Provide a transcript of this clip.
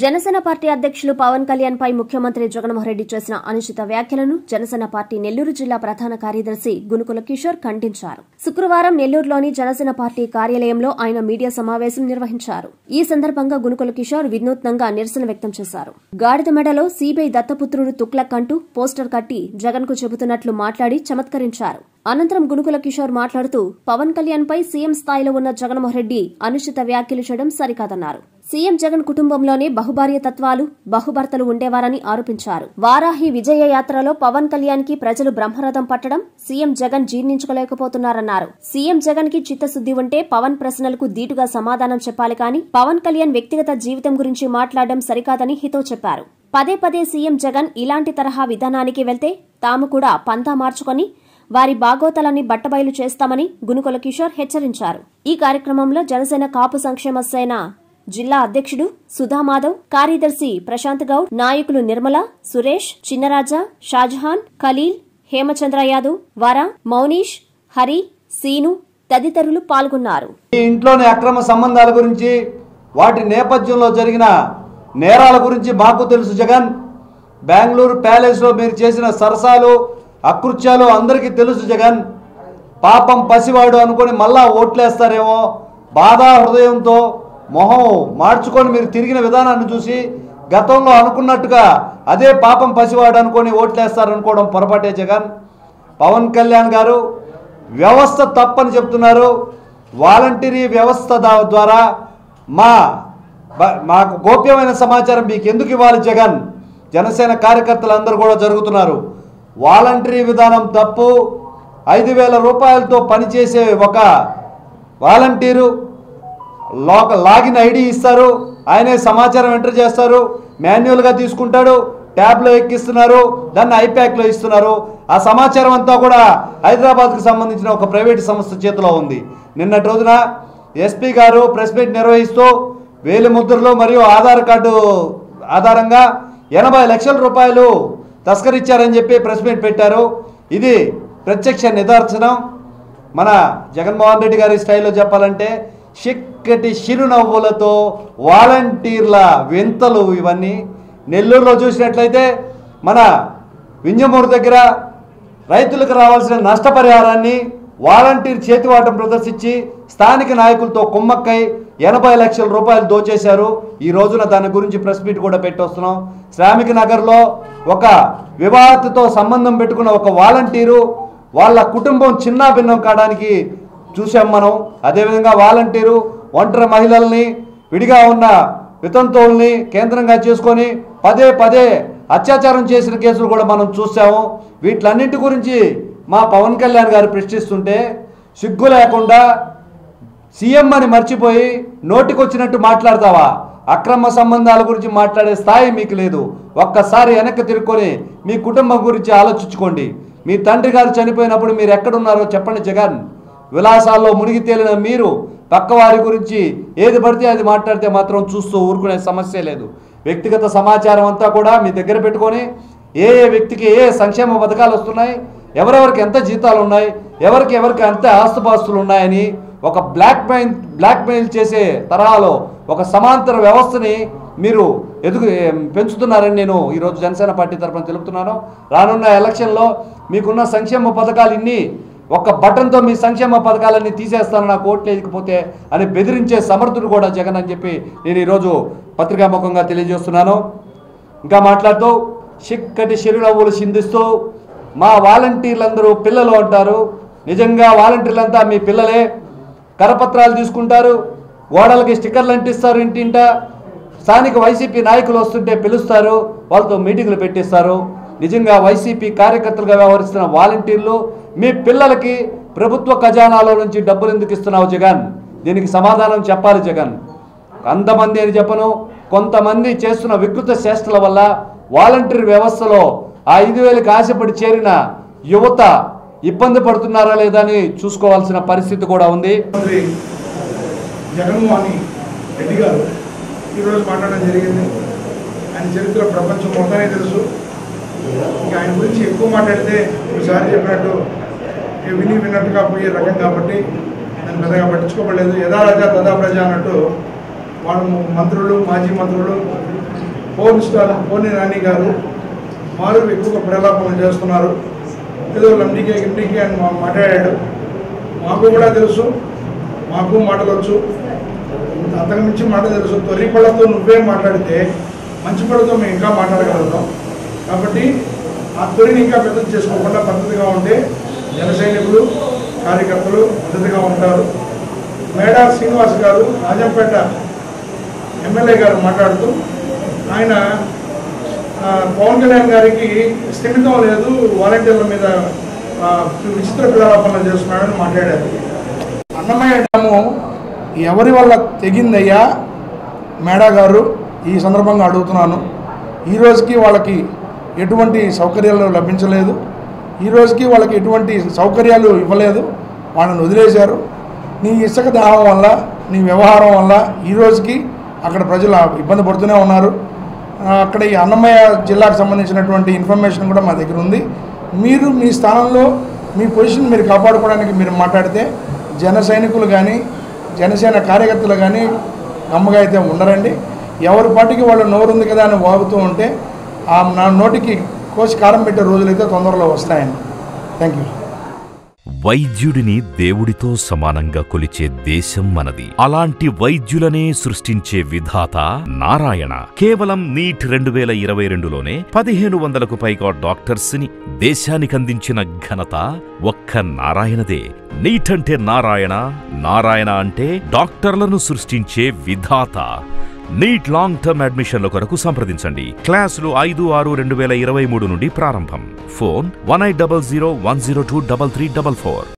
Janasena party అధ్యక్షులు పవన్ కళ్యాణ్ పై ముఖ్యమంత్రి జగన్మోహన్ రెడ్డి చేసిన అనుచిత వ్యాఖ్యలను జనసేన పార్టీ నెల్లూరు జిల్లా ప్రధాన కార్యదర్శి గునుకుల కిషోర్ ఖండించారు శుక్రవారం నెల్లూరులోని జనసేన పార్టీ కార్యాలయంలో ఆయన మీడియా సమావేశం నిర్వహించారు ఈ సందర్భంగా గునుకుల కిషోర్ వినూత్నంగా నిరసన వ్యక్తం చేశారు గాడిద మెడలో సీబీఐ దత్తపుత్రుడు తుక్లక్ అంటూ పోస్టర్ కట్టి జగన్ కు చెబుతున్నట్లు మాట్లాడి చమత్కరించారు అనంతరం గునుకుల కిషోర్ మాట్లాడుతూ పవన్ కళ్యాణ్ పై సీఎం స్థాయిలో ఉన్న జగన్మోహన్ రెడ్డి అనుచిత వ్యాఖ్యలు చేయడం సరికాదన్నారు సీఎం జగన్ కుటుంబంలోనే బహుభార్య తత్వాలు బహుభర్తలు ఉండేవారని ఆరోపించారు వారాహి విజయ యాత్రలో పవన్ కళ్యాణ్ కి ప్రజలు బ్రహ్మరథం పట్టడం సీఎం జగన్ జీర్ణించుకోలేకపోతున్నారన్నారు సీఎం జగన్ కి చిత్తశుద్ది ఉంటే పవన్ ప్రశ్నలకు దీటుగా సమాధానం చెప్పాలి కానీ పవన్ కళ్యాణ్ వ్యక్తిగత జీవితం గురించి మాట్లాడడం సరికాదని హితో చెప్పారు పదే పదే సీఎం జగన్ ఇలాంటి తరహా విధానానికి వెళ్తే తాము కూడా పంతా మార్చుకొని వారి బాగోతలాన్ని బట్టబయలు చేస్తామని గునుకొల కిషోర్ హెచ్చరించారు ఈ కార్యక్రమంలో జనసేన కాపు సంక్షేమ సేన జిల్లా అధ్యక్షుడు సుధామాధవ్ కార్యదర్శి ప్రశాంత్ గౌడ్ నాయకులు నిర్మల సురేష్ చిన్నరాజా షాజహాన్ ఖలీల్ హేమచంద్ర యాదవ్ వర మౌనీష్ హరి సీను తదితరులు పాల్గొన్నారు ఈ ఇంట్లోని అక్రమ సంబంధాల గురించి వాటి నేపథ్యంలో జరిగిన నేరాల గురించి మాకు తెలుసు జగన్ బెంగళూరు ప్యాలెస్లో మీరు చేసిన సరసాలు అకృత్యాలు అందరికీ తెలుసు జగన్ పాపం పసివాడు అనుకొని మళ్ళా ఓట్లేస్తారేమో బాధ హృదయంతో మొహం మార్చుకొని మీరు తిరిగిన విధానాన్ని చూసి గతంలో అనుకున్నట్టుగా అదే పాపం పసివాడు అనుకొని ఓట్లేస్తారనుకోవడం పొరపాటే జగన్ పవన్ కళ్యాణ్ గారు వ్యవస్థ తప్పని చెప్తున్నారు వాలంటీరీ వ్యవస్థ దా- ద్వారా మా బ- మాకు గోప్యమైన సమాచారం మీకు ఎందుకు ఇవ్వాలి జగన్ జనసేన కార్యకర్తలు అందరూ కూడా జరుగుతున్నారు వాలంటరీ విధానం తప్పు ఐదు వేల రూపాయలతో పనిచేసే ఒక వాలంటీరు లోక లాగిన్ ఐడి ఇస్తారు ఆయనే సమాచారం ఎంటర్ చేస్తారు మాన్యువల్గా తీసుకుంటాడు ట్యాబ్లో ఎక్కిస్తున్నారు దాన్ని ఐప్యాక్లో ఇస్తున్నారు ఆ సమాచారం అంతా కూడా హైదరాబాద్కు సంబంధించిన ఒక ప్రైవేట్ సంస్థ చేతిలో ఉంది నిన్నటి రోజున ఎస్పీ గారు ప్రెస్ మీట్ నిర్వహిస్తూ వేలి ముద్రలు మరియు ఆధార్ కార్డు ఆధారంగా ఎనభై లక్షల రూపాయలు తస్కరిచ్చారని చెప్పి ప్రెస్ మీట్ పెట్టారు ఇది ప్రత్యక్ష నిదర్శనం మన జగన్మోహన్ రెడ్డి గారి స్టైల్లో చెప్పాలంటే చిక్కటి చిరునవ్వులతో వాలంటీర్ల వింతలు ఇవన్నీ నెల్లూరులో చూసినట్లయితే మన వింజమూరు దగ్గర రైతులకు రావాల్సిన నష్టపరిహారాన్ని వాలంటీర్ చేతివాటం ప్రదర్శించి స్థానిక నాయకులతో కుమ్మక్కై ఎనభై లక్షల రూపాయలు దోచేశారు ఈ రోజున దాని గురించి ప్రెస్ మీట్ కూడా పెట్టొస్తున్నాం శ్రామిక నగర్లో ఒక వివాహతతో సంబంధం పెట్టుకున్న ఒక వాలంటీరు వాళ్ళ కుటుంబం చిన్నా భిన్నం కావడానికి చూసాం మనం అదేవిధంగా వాలంటీరు ఒంటరి మహిళల్ని విడిగా ఉన్న వితంతువుల్ని కేంద్రంగా చేసుకొని పదే పదే అత్యాచారం చేసిన కేసులు కూడా మనం చూసాము వీటిలన్నింటి గురించి మా పవన్ కళ్యాణ్ గారు ప్రశ్నిస్తుంటే సిగ్గు లేకుండా సీఎం అని మర్చిపోయి నోటికొచ్చినట్టు మాట్లాడతావా అక్రమ సంబంధాల గురించి మాట్లాడే స్థాయి మీకు లేదు ఒక్కసారి వెనక్కి తిరుక్కొని మీ కుటుంబం గురించి ఆలోచించుకోండి మీ తండ్రి గారు చనిపోయినప్పుడు మీరు ఎక్కడున్నారో చెప్పండి జగన్ విలాసాల్లో మునిగి తేలిన మీరు పక్కవారి గురించి ఏది పడితే అది మాట్లాడితే మాత్రం చూస్తూ ఊరుకునే సమస్య లేదు వ్యక్తిగత సమాచారం అంతా కూడా మీ దగ్గర పెట్టుకొని ఏ ఏ వ్యక్తికి ఏ ఏ సంక్షేమ పథకాలు వస్తున్నాయి ఎవరెవరికి ఎంత జీతాలు ఉన్నాయి ఎవరికి ఎవరికి ఎంత ఆస్తుపాస్తులు ఉన్నాయని ఒక బ్లాక్ మెయిల్ బ్లాక్ మెయిల్ చేసే తరహాలో ఒక సమాంతర వ్యవస్థని మీరు ఎదుగు ఏం, పెంచుతున్నారని నేను ఈరోజు జనసేన పార్టీ తరఫున తెలుపుతున్నాను రానున్న ఎలక్షన్లో మీకున్న సంక్షేమ పథకాలు ఇన్ని ఒక్క బటన్తో మీ సంక్షేమ పథకాలన్నీ తీసేస్తాను నాకు ఓట్లు వేయకపోతే అని బెదిరించే సమర్థుడు కూడా జగన్ అని చెప్పి నేను ఈరోజు పత్రికాముఖంగా తెలియజేస్తున్నాను ఇంకా మాట్లాడుతూ చిక్కటి చిరునవ్వులు చిందిస్తూ మా వాలంటీర్లందరూ పిల్లలు అంటారు నిజంగా వాలంటీర్లంతా మీ పిల్లలే కరపత్రాలు తీసుకుంటారు గోడలకి స్టిక్కర్లు అంటిస్తారు ఇంటింట స్థానిక వైసీపీ నాయకులు వస్తుంటే పిలుస్తారు వాళ్ళతో మీటింగులు పెట్టిస్తారు నిజంగా వైసీపీ కార్యకర్తలుగా వ్యవహరిస్తున్న వాలంటీర్లు మీ పిల్లలకి ప్రభుత్వ ఖజానాలో నుంచి డబ్బులు ఎందుకు ఇస్తున్నావు జగన్ దీనికి సమాధానం చెప్పాలి జగన్ అంతమంది అని చెప్పను కొంతమంది చేస్తున్న వికృత చేష్టల వల్ల వాలంటీర్ వ్యవస్థలో ఆ ఐదు వేలకు ఆశపడి చేరిన యువత ఇబ్బంది పడుతున్నారా లేదా అని చూసుకోవాల్సిన పరిస్థితి కూడా ఉంది ముఖ్యమంత్రి జగన్మోహన్ రెడ్డి గారు ఈరోజు మాట్లాడడం జరిగింది ఆయన చరిత్ర ప్రపంచం మొత్తానికి తెలుసు ఇంకా ఆయన గురించి ఎక్కువ మాట్లాడితే ఒకసారి చెప్పినట్టు ఇక విని విన్నట్టుగా పోయే రకం కాబట్టి దాన్ని పెద్దగా పట్టించుకోబడలేదు యథా రాజా తదా ప్రజ అన్నట్టు వాళ్ళు మంత్రులు మాజీ మంత్రులు ఫోన్ స్టార్ పోని రాణి గారు వారు ఎక్కువగా ప్రలాపన చేస్తున్నారు ఏదో లండికే గిండికే అని మా మాట్లాడాడు మాకు కూడా తెలుసు మాకు మాటలు వచ్చు అంతకు మించి మాట తెలుసు తొలి పళ్ళతో నువ్వే మాట్లాడితే మంచి పళ్ళతో మేము ఇంకా మాట్లాడగలుగుతాం కాబట్టి ఆ తొలిని ఇంకా పెద్దది చేసుకోకుండా పద్ధతిగా ఉంటే జన సైనికులు కార్యకర్తలు పద్ధతిగా ఉంటారు మేడా శ్రీనివాస్ గారు రాజంపేట ఎమ్మెల్యే గారు మాట్లాడుతూ ఆయన ఆ, పవన్ కళ్యాణ్ గారికి స్థిమితం లేదు వాలంటీర్ల మీద ఆ, విచిత్ర ప్రలాపనలు చేస్తున్నాడని మాట్లాడారు అన్నమయ్య డ్యాము ఎవరి వల్ల తెగిందయ్యా మేడా గారు ఈ సందర్భంగా అడుగుతున్నాను ఈ రోజుకి వాళ్ళకి ఎటువంటి సౌకర్యాలు లభించలేదు ఈ రోజుకి వాళ్ళకి ఎటువంటి సౌకర్యాలు ఇవ్వలేదు వాళ్ళని వదిలేశారు నీ ఇసుక దాహం వల్ల నీ వ్యవహారం వల్ల ఈ రోజుకి అక్కడ ప్రజలు ఇబ్బంది పడుతూనే ఉన్నారు ఆ, అక్కడ ఈ అన్నమయ్య జిల్లాకు సంబంధించినటువంటి ఇన్ఫర్మేషన్ కూడా మా దగ్గర ఉంది మీరు మీ స్థానంలో మీ పొజిషన్ మీరు కాపాడుకోవడానికి మీరు మాట్లాడితే జన సైనికులు కానీ జనసేన కార్యకర్తలు కానీ నమ్మగా అయితే ఉండరండి ఎవరి పాటికి వాళ్ళు నోరుంది కదా అని వాగుతూ ఉంటే ఆ నా నోటికి కోసి కారం పెట్టే రోజులైతే తొందరలో వస్తాయండి థ్యాంక్ యూ వైద్యుడిని దేవుడితో సమానంగా కొలిచే దేశం మనది అలాంటి వైద్యులనే సృష్టించే విధాత నారాయణ కేవలం నీట్ రెండు వేల ఇరవై రెండులోనే పదిహేను వందలకు పైగా డాక్టర్స్ ని దేశానికందించిన ఘనత ఒక్క నారాయణదే నీట్ అంటే నారాయణ నారాయణ అంటే డాక్టర్లను సృష్టించే విధాత నీట్ లాంగ్ టర్మ్ అడ్మిషన్ల కొరకు సంప్రదించండి క్లాసులు ఐదు ఆరు రెండు వేల ఇరవై మూడు నుండి ప్రారంభం phone one eight double zero one zero two double three double four